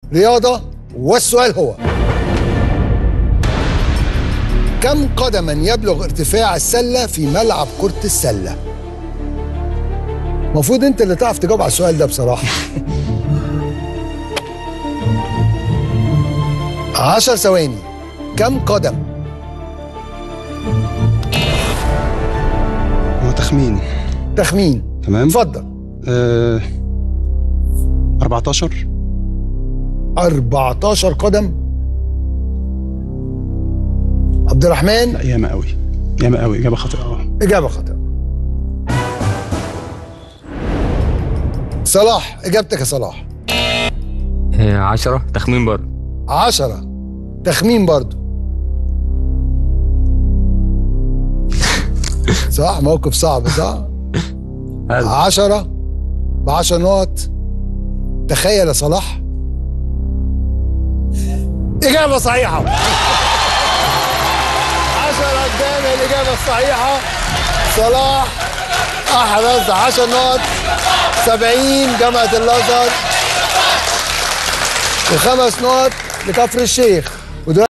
رياضة والسؤال هو كم قدما يبلغ ارتفاع السلة في ملعب كرة السلة؟ المفروض انت اللي تعرف تجاوب على السؤال ده بصراحة عشر ثواني كم قدم؟ هو تخمين تخمين تمام اتفضل آه 14 14 قدم عبد الرحمن لا ياما قوي ياما قوي اجابه خاطئه اه إجابة خاطئة صلاح إجابتك يا صلاح آه، عشرة تخمين برضه عشرة تخمين برضو صح موقف صعب صح حلو. عشرة بعشر نقط تخيل يا صلاح إجابة صحيحة عشرة قدام الإجابة الصحيحة صلاح أحرز عشر نقط سبعين جامعة الأزهر وخمس نقط لكفر الشيخ ودلوقتي